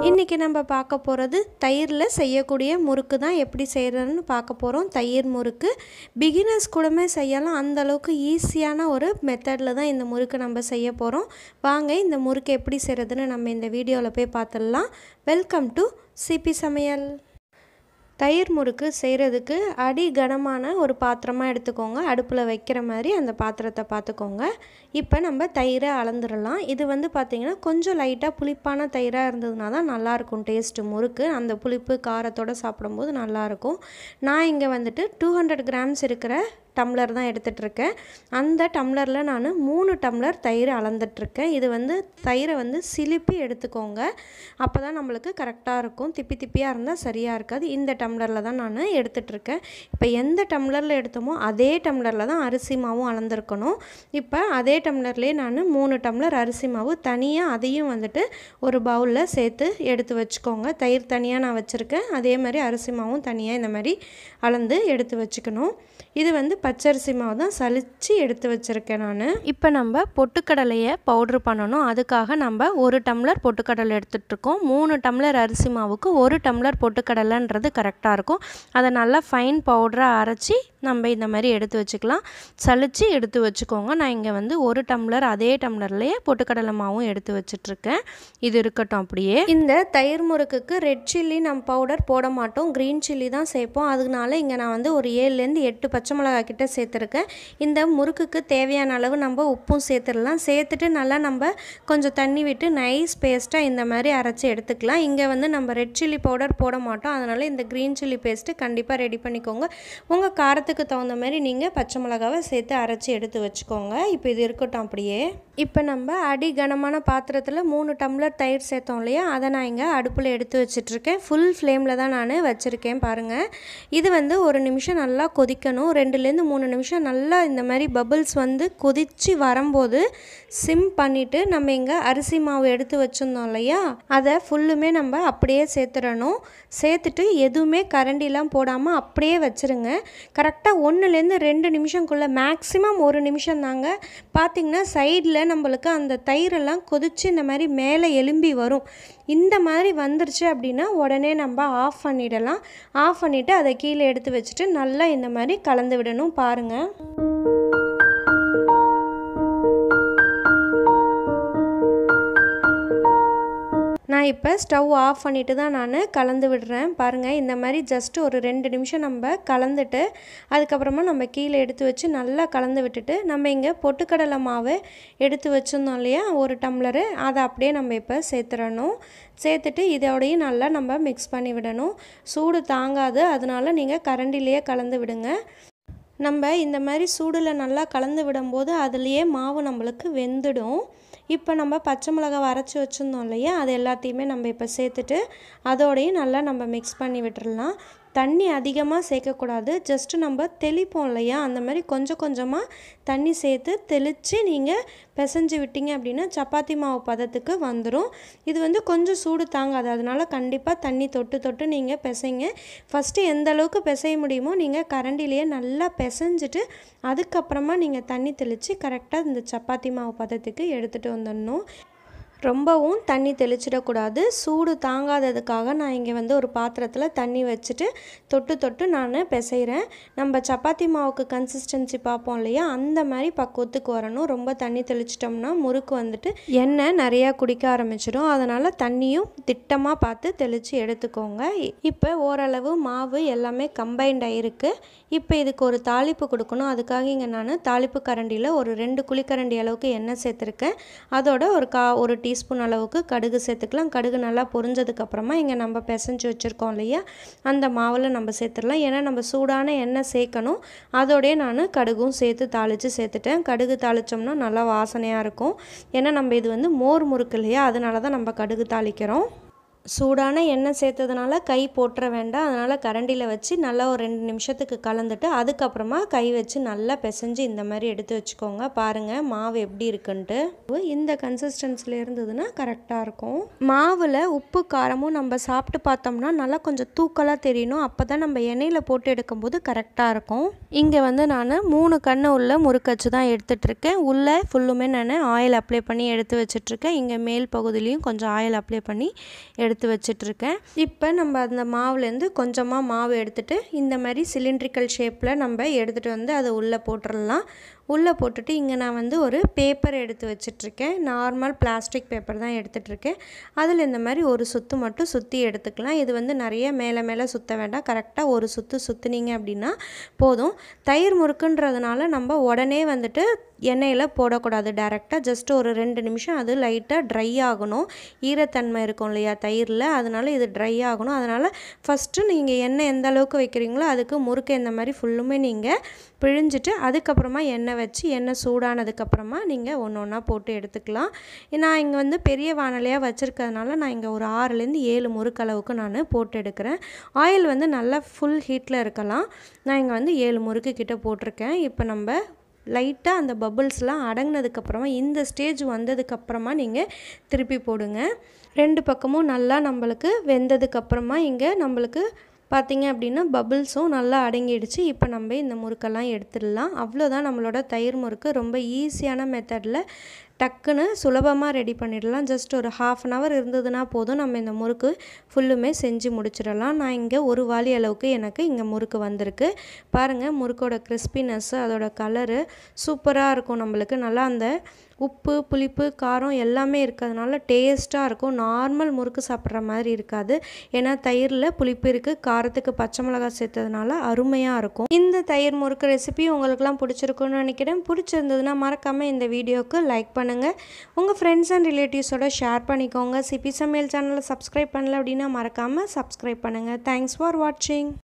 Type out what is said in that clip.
இன்றைக்கி நம்ம பார்க்க போகிறது தயிரில் செய்யக்கூடிய முறுக்கு தான் எப்படி செய்கிறதுன்னு பார்க்க போகிறோம் தயிர் முறுக்கு பிகினர்ஸ் கூடமே செய்யலாம் அந்த அளவுக்கு ஈஸியான ஒரு மெத்தடில் தான் இந்த முறுக்கு நம்ம செய்ய போகிறோம் வாங்க இந்த முறுக்கு எப்படி செய்கிறதுன்னு நம்ம இந்த வீடியோவில் போய் பார்த்துடலாம் வெல்கம் டு சிபி சமையல் தயிர் முறுக்கு செய்கிறதுக்கு அடி கனமான ஒரு பாத்திரமாக எடுத்துக்கோங்க அடுப்பில் வைக்கிற மாதிரி அந்த பாத்திரத்தை பார்த்துக்கோங்க இப்போ நம்ம தயிரை அளந்துடலாம் இது வந்து பார்த்திங்கன்னா கொஞ்சம் லைட்டாக புளிப்பான தயிராக இருந்ததுனா தான் நல்லாயிருக்கும் டேஸ்ட்டு முறுக்கு அந்த புளிப்பு காரத்தோடு சாப்பிடும்போது நல்லாயிருக்கும் நான் இங்கே வந்துட்டு டூ ஹண்ட்ரட் கிராம்ஸ் இருக்கிற டம்ளர் தான் எடுத்துகிட்ருக்கேன் அந்த டம்ளரில் நான் மூணு டம்ளர் தயிர் அளந்துட்டுருக்கேன் இது வந்து தயிரை வந்து சிலிப்பி எடுத்துக்கோங்க அப்போ தான் நம்மளுக்கு கரெக்டாக இருக்கும் திப்பி திப்பியாக இருந்தால் சரியாக இருக்காது இந்த டம்ளரில் தான் நான் எடுத்துகிட்ருக்கேன் இப்போ எந்த டம்ளரில் எடுத்தோமோ அதே டம்ளரில் தான் அரிசி மாவும் அளந்துருக்கணும் இப்போ அதே டம்ளர்லேயே நான் மூணு டம்ளர் அரிசி மாவு தனியாக அதையும் வந்துட்டு ஒரு பவுலில் சேர்த்து எடுத்து வச்சுக்கோங்க தயிர் தனியாக நான் வச்சுருக்கேன் அதே மாதிரி அரிசி மாவும் தனியாக இந்த மாதிரி அளந்து எடுத்து வச்சுக்கணும் இது வந்து பச்சரிசி மாவு தான் சலிச்சு எடுத்து வச்சுருக்கேன் நான் இப்போ நம்ம பொட்டுக்கடலையை பவுட்ரு பண்ணணும் அதுக்காக நம்ம ஒரு டம்ளர் பொட்டுக்கடலை எடுத்துகிட்ருக்கோம் மூணு டம்ளர் அரிசி மாவுக்கு ஒரு டம்ளர் பொட்டுக்கடலைன்றது கரெக்டாக இருக்கும் அதை நல்லா ஃபைன் பவுடராக அரைச்சி நம்ம இந்த மாதிரி எடுத்து வச்சுக்கலாம் சலிச்சு எடுத்து வச்சுக்கோங்க நான் இங்கே வந்து ஒரு டம்ளர் அதே டம்ளர்லேயே பொட்டுக்கடலை மாவும் எடுத்து வச்சிட்ருக்கேன் இது இருக்கட்டும் அப்படியே இந்த தயிர் முறுக்குக்கு ரெட் சில்லி நம்ம பவுடர் போட மாட்டோம் க்ரீன் சில்லி தான் சேர்ப்போம் அதனால இங்கே நான் வந்து ஒரு ஏழுலேருந்து எட்டு பச்சை மிளகாய் கிட்ட சேர்த்துருக்கேன் இந்த முறுக்குக்கு தேவையான அளவு நம்ம உப்பும் சேர்த்துடலாம் சேர்த்துட்டு நல்லா நம்ம கொஞ்சம் தண்ணி விட்டு நைஸ் பேஸ்ட்டாக இந்த மாதிரி அரைச்சி எடுத்துக்கலாம் இங்கே வந்து நம்ம ரெட் சில்லி பவுடர் போட மாட்டோம் அதனால் இந்த க்ரீன் சில்லி பேஸ்ட்டு கண்டிப்பாக ரெடி பண்ணிக்கோங்க உங்கள் காரத்துக்கு தகுந்த மாதிரி நீங்கள் பச்சை மிளகாவை சேர்த்து அரைச்சி எடுத்து வச்சுக்கோங்க இப்போ இது இருக்கட்டும் அப்படியே இப்போ நம்ம அடி கனமான பாத்திரத்தில் மூணு டம்ளர் தயிர் சேர்த்தோம் இல்லையா அதை நான் இங்கே அடுப்பில் எடுத்து வச்சிட்ருக்கேன் ஃபுல் ஃப்ளேமில் தான் நான் வச்சுருக்கேன் பாருங்கள் இது வந்து ஒரு நிமிஷம் நல்லா கொதிக்கணும் ரெண்டுலேருந்து மூணு நிமிஷம் நல்லா இந்த மாதிரி பபிள்ஸ் வந்து கொதித்து வரும்போது சிம் பண்ணிவிட்டு நம்ம இங்கே அரிசி மாவு எடுத்து வச்சுருந்தோம் இல்லையா அதை ஃபுல்லுமே நம்ம அப்படியே சேர்த்துடணும் சேர்த்துட்டு எதுவுமே கரண்டிலாம் போடாமல் அப்படியே வச்சுருங்க கரெக்டாக ஒன்றுலேருந்து ரெண்டு நிமிஷம்குள்ளே மேக்ஸிமம் ஒரு நிமிஷம் தாங்க பார்த்திங்கன்னா சைடில் நம்மளுக்கு அந்த தயிரெல்லாம் கொதித்து இந்த மாதிரி மேலே எலும்பி வரும் இந்த மாதிரி வந்துருச்சு அப்படின்னா உடனே நம்ம ஆஃப் பண்ணிடலாம் ஆஃப் பண்ணிவிட்டு அதை கீழே எடுத்து வச்சுட்டு நல்லா இந்த மாதிரி கலந்து விடணும் பாருங்கள் நான் இப்போ ஸ்டவ் ஆஃப் பண்ணிவிட்டு தான் நான் கலந்து விடுறேன் பாருங்கள் இந்த மாதிரி ஜஸ்ட் ஒரு ரெண்டு நிமிஷம் நம்ம கலந்துட்டு அதுக்கப்புறமா நம்ம கீழே எடுத்து வச்சு நல்லா கலந்து விட்டுட்டு நம்ம இங்கே பொட்டுக்கடலை மாவு எடுத்து வச்சுருந்தோம் இல்லையா ஒரு டம்ளரு அதை அப்படியே நம்ம இப்போ சேர்த்துடணும் சேர்த்துட்டு இதோடையும் நல்லா நம்ம மிக்ஸ் பண்ணி விடணும் சூடு தாங்காது அதனால நீங்கள் கரண்டிலேயே கலந்து விடுங்க நம்ம இந்த மாதிரி சூடில் நல்லா கலந்து விடும்போது அதுலேயே மாவு நம்மளுக்கு வெந்துடும் இப்போ நம்ம பச்சை மிளகாய் அரைச்சி வச்சுருந்தோம் இல்லையா அது எல்லாத்தையுமே நம்ம இப்போ சேர்த்துட்டு அதோடையும் நல்லா நம்ம மிக்ஸ் பண்ணி விட்டுடலாம் தண்ணி அதிகமாக சேர்க்கக்கூடாது ஜஸ்ட்டு நம்ம தெளிப்போம் இல்லையா அந்த மாதிரி கொஞ்சம் கொஞ்சமாக தண்ணி சேர்த்து தெளித்து நீங்கள் பிசைஞ்சு விட்டீங்க அப்படின்னா சப்பாத்தி மாவு பதத்துக்கு வந்துடும் இது வந்து கொஞ்சம் சூடு தாங்காது அதனால் கண்டிப்பாக தண்ணி தொட்டு தொட்டு நீங்கள் பிசைங்க ஃபஸ்ட்டு எந்த அளவுக்கு பிசைய முடியுமோ நீங்கள் கரண்டிலேயே நல்லா பிசைஞ்சிட்டு அதுக்கப்புறமா நீங்கள் தண்ணி தெளித்து கரெக்டாக இந்த சப்பாத்தி மாவு பதத்துக்கு எடுத்துகிட்டு வந்துடணும் ரொம்பவும் தண்ணி தெளிச்சிடக்கூடாது சூடு தாங்காததுக்காக நான் இங்கே வந்து ஒரு பாத்திரத்தில் தண்ணி வச்சுட்டு தொட்டு தொட்டு நான் பிசைகிறேன் நம்ம சப்பாத்தி மாவுக்கு கன்சிஸ்டன்சி பார்ப்போம் இல்லையா அந்த மாதிரி பக்குவத்துக்கு வரணும் ரொம்ப தண்ணி தெளிச்சிட்டோம்னா முறுக்கு வந்துட்டு எண்ணெய் நிறையா குடிக்க ஆரம்பிச்சிடும் அதனால் தண்ணியும் திட்டமாக பார்த்து தெளித்து எடுத்துக்கோங்க இப்போ ஓரளவு மாவு எல்லாமே கம்பைண்ட் ஆகிருக்கு இப்போ இதுக்கு ஒரு தாளிப்பு கொடுக்கணும் அதுக்காக இங்கே நான் தாளிப்பு கரண்டியில் ஒரு ரெண்டு குழிக்கரண்டி அளவுக்கு எண்ணெய் சேர்த்துருக்கேன் அதோட ஒரு கா ஒரு டீஸ்பூன் அளவுக்கு கடுகு சேர்த்துக்கலாம் கடுகு நல்லா பொரிஞ்சதுக்கப்புறமா இங்கே நம்ம பிசைஞ்சு வச்சுருக்கோம் இல்லையா அந்த மாவில் நம்ம சேர்த்துடலாம் ஏன்னா நம்ம சூடான எண்ணெய் சேர்க்கணும் அதோடய நான் கடுகும் சேர்த்து தாளித்து சேர்த்துட்டேன் கடுகு தாளித்தோம்னா நல்லா வாசனையாக இருக்கும் ஏன்னா நம்ம இது வந்து மோர் முறுக்கு இல்லையா அதனால தான் நம்ம கடுகு தாளிக்கிறோம் சூடான எண்ணெய் சேர்த்ததுனால கை போட்டுற வேண்டாம் அதனால் கரண்டியில் வச்சு நல்லா ஒரு ரெண்டு நிமிஷத்துக்கு கலந்துட்டு அதுக்கப்புறமா கை வச்சு நல்லா பிசைஞ்சு இந்த மாதிரி எடுத்து வச்சுக்கோங்க பாருங்கள் மாவு எப்படி இருக்குன்ட்டு இந்த கன்சிஸ்டன்சியில் இருந்ததுன்னா கரெக்டாக இருக்கும் மாவில் உப்பு காரமும் நம்ம சாப்பிட்டு பார்த்தோம்னா நல்லா கொஞ்சம் தூக்கலாக தெரியணும் அப்போ தான் நம்ம எண்ணெயில் போட்டு எடுக்கும்போது கரெக்டாக இருக்கும் இங்கே வந்து நான் மூணு கண்ணு உள்ள முறுக்கச்சு தான் எடுத்துகிட்ருக்கேன் உள்ளே ஃபுல்லுமே நான் ஆயில் அப்ளை பண்ணி எடுத்து வச்சிட்ருக்கேன் இங்கே மேல் பகுதியிலையும் கொஞ்சம் ஆயில் அப்ளை பண்ணி எடுத்து எடுத்து வச்சிட்ருக்கேன் இப்போ நம்ம அந்த மாவுலேருந்து கொஞ்சமாக மாவு எடுத்துகிட்டு இந்த மாதிரி சிலிண்ட்ரிக்கல் ஷேப்பில் நம்ம எடுத்துகிட்டு வந்து அதை உள்ளே போட்டுடலாம் உள்ளே போட்டுட்டு இங்கே நான் வந்து ஒரு பேப்பர் எடுத்து வச்சிட்ருக்கேன் நார்மல் பிளாஸ்டிக் பேப்பர் தான் எடுத்துகிட்ருக்கேன் அதில் இந்த மாதிரி ஒரு சுற்று மட்டும் சுற்றி எடுத்துக்கலாம் இது வந்து நிறைய மேலே மேலே சுற்ற வேண்டாம் கரெக்டாக ஒரு சுற்று சுற்றுனீங்க அப்படின்னா போதும் தயிர் முறுக்குன்றதுனால நம்ம உடனே வந்துட்டு எண்ணெயில் போடக்கூடாது டேரெக்டாக ஜஸ்ட் ஒரு ரெண்டு நிமிஷம் அது லைட்டாக ட்ரை ஆகணும் ஈரத்தன்மை இருக்கும் இல்லையா தயிரில் அதனால் இது ட்ரை ஆகணும் அதனால் ஃபஸ்ட்டு நீங்கள் எண்ணெய் எந்த அளவுக்கு வைக்கிறீங்களோ அதுக்கு முறுக்கு இந்த மாதிரி ஃபுல்லுமே நீங்கள் பிழிஞ்சிட்டு அதுக்கப்புறமா எண்ணெய் வச்சு எண்ணெய் சூடானதுக்கப்புறமா நீங்கள் ஒன்று ஒன்றா போட்டு எடுத்துக்கலாம் நான் இங்கே வந்து பெரிய வானலையாக வச்சுருக்கிறதுனால நான் இங்கே ஒரு ஆறுலேருந்து ஏழு முறுக்கு அளவுக்கு நான் போட்டு எடுக்கிறேன் ஆயில் வந்து நல்லா ஃபுல் ஹீட்டில் இருக்கலாம் நான் இங்கே வந்து ஏழு முறுக்கு கிட்ட போட்டிருக்கேன் இப்போ நம்ம லைட்டாக அந்த பபுள்ஸ்லாம் அடங்கினதுக்கப்புறமா இந்த ஸ்டேஜ் வந்ததுக்கப்புறமா நீங்கள் திருப்பி போடுங்க ரெண்டு பக்கமும் நல்லா நம்மளுக்கு வெந்ததுக்கப்புறமா இங்கே நம்மளுக்கு பார்த்திங்க அப்படின்னா பபுள்ஸும் நல்லா அடங்கிடுச்சு இப்போ நம்ம இந்த முறுக்கெல்லாம் எடுத்துடலாம் அவ்வளோதான் நம்மளோட தயிர் முறுக்கு ரொம்ப ஈஸியான மெத்தடில் டக்குன்னு சுலபமாக ரெடி பண்ணிடலாம் ஜஸ்ட் ஒரு ஹாஃப் அன் ஹவர் இருந்ததுன்னா போதும் நம்ம இந்த முறுக்கு ஃபுல்லுமே செஞ்சு முடிச்சிடலாம் நான் இங்கே ஒரு வாளி அளவுக்கு எனக்கு இங்கே முறுக்கு வந்திருக்கு பாருங்கள் முறுக்கோட கிறிஸ்பினஸ்ஸு அதோட கலரு சூப்பராக இருக்கும் நம்மளுக்கு நல்லா அந்த உப்பு புளிப்பு காரம் எல்லாமே இருக்கிறதுனால டேஸ்ட்டாக இருக்கும் நார்மல் முறுக்கு சாப்பிட்ற மாதிரி இருக்காது ஏன்னா தயிரில் புளிப்பு இருக்குது காரத்துக்கு பச்சை மிளகாய் சேர்த்ததுனால அருமையாக இருக்கும் இந்த தயிர் முறுக்கு ரெசிபி உங்களுக்குலாம் பிடிச்சிருக்குன்னு நினைக்கிறேன் பிடிச்சிருந்ததுன்னா மறக்காமல் இந்த வீடியோவுக்கு லைக் பண்ணுங்கள் உங்கள் ஃப்ரெண்ட்ஸ் அண்ட் ரிலேட்டிவ்ஸோட ஷேர் பண்ணிக்கோங்க சிபி சமையல் சேனலை சப்ஸ்கிரைப் பண்ணல அப்படின்னா மறக்காமல் சப்ஸ்கிரைப் பண்ணுங்கள் தேங்க்ஸ் ஃபார் வாட்சிங்